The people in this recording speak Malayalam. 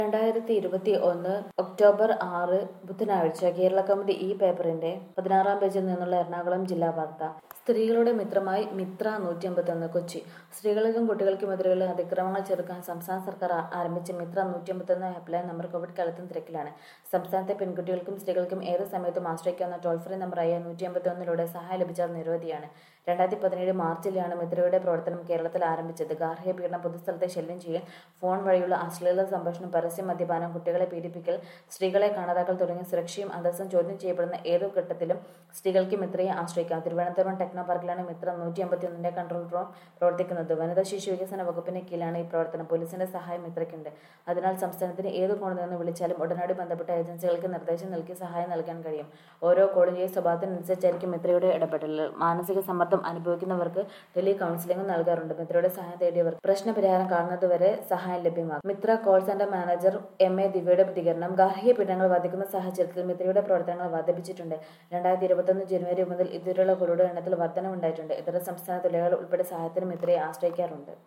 രണ്ടായിരത്തി ഇരുപത്തി ഒന്ന് ഒക്ടോബർ ആറ് ബുധനാഴ്ച കേരള കൗമുദി ഈ പേപ്പറിന്റെ പതിനാറാം പേജിൽ നിന്നുള്ള എറണാകുളം ജില്ലാ വാർത്ത സ്ത്രീകളുടെ മിത്രമായി മിത്ര നൂറ്റി അമ്പത്തൊന്ന് കൊച്ചി സ്ത്രീകൾക്കും കുട്ടികൾക്കുമെതിരെയുള്ള അതിക്രമങ്ങൾ ചെറുക്കാൻ സംസ്ഥാന സർക്കാർ ആ- ആരംഭിച്ച മിത്ര നൂറ്റി അമ്പത്തൊന്ന് ഹെൽപ്പ്ലൈൻ നമ്പർ കോവിഡ് കാലത്തും തിരക്കിലാണ് സംസ്ഥാനത്തെ പെൺകുട്ടികൾക്കും സ്ത്രീകൾക്കും ഏത് സമയത്തും ആശ്രയിക്കാവുന്ന ടോൾ ഫ്രീ നമ്പറായ നൂറ്റി അമ്പത്തൊന്നിലൂടെ സഹായം ലഭിച്ചാൽ നിരവധിയാണ് രണ്ടായിരത്തി പതിനേഴ് മാർച്ചിലാണ് മിത്രയുടെ പ്രവർത്തനം കേരളത്തിൽ ആരംഭിച്ചത് ഗാർഹിക പീഡനം പൊതുസ്ഥലത്തെ ശല്യം ചെയ്യൽ ഫോൺ വഴിയുള്ള അശ്ലീല സംഭാഷണം പരസ്യം മദ്യപാനം കുട്ടികളെ പീഡിപ്പിക്കൽ സ്ത്രീകളെ കാണാതാക്കൽ തുടങ്ങിയ സുരക്ഷയും അന്തസ്സും ചോദ്യം ചെയ്യപ്പെടുന്ന ഏതു ഘട്ടത്തിലും സ്ത്രീകൾക്ക് മിത്രയെ ആശ്രയിക്കാം തിരുവനന്തപുരം ടെക്നോ പാർക്കിലാണ് മിത്ര നൂറ്റി അമ്പത്തി ഒന്നിന്റെ കൺട്രോൾ റൂം പ്രവർത്തിക്കുന്നത് വനിതാ ശിശു വികസന വകുപ്പിന് കീഴിലാണ് ഈ പ്രവർത്തനം പോലീസിന്റെ സഹായം മിത്രയ്ക്കുണ്ട് അതിനാൽ സംസ്ഥാനത്തിന് ഏത് കോണിൽ നിന്ന് വിളിച്ചാലും ഉടനടി ബന്ധപ്പെട്ട ഏജൻസികൾക്ക് നിർദ്ദേശം നൽകി സഹായം നൽകാൻ കഴിയും ഓരോ കോളിന്റെയും സ്വഭാവത്തിനനുസരിച്ചായിരിക്കും മിത്രയുടെ ഇടപെടൽ മാനസിക സമ്മർദ്ദം അനുഭവിക്കുന്നവർക്ക് ടെലി കൗൺസിലിംഗും നൽകാറുണ്ട് മിത്രയുടെ സഹായം തേടിയവർ പ്രശ്നപരിഹാരം കാണുന്നതുവരെ സഹായം ലഭ്യമാകും Mitra call centre manager M A ദിവ്യയുടെ പ്രതികരണം ഗാർഹിക പീഡനങ്ങൾ വർദ്ധിക്കുന്ന സാഹചര്യത്തിൽ മിത്രയുടെ പ്രവർത്തനങ്ങൾ വർദ്ധിപ്പിച്ചിട്ടുണ്ട് രണ്ടായിരത്തി ഇരുപത്തൊന്ന് ജനുവരി മുതൽ ഇതുവരെയുള്ള കുടിയുടെ എണ്ണത്തിൽ വർധനവുണ്ടായിട്ടുണ്ട് ഇതര സംസ്ഥാന തൊഴിലാളികൾ ഉൾപ്പെടെ സഹായത്തിന് മിത്രയെ ആശ്രയിക്കാറുണ്ട്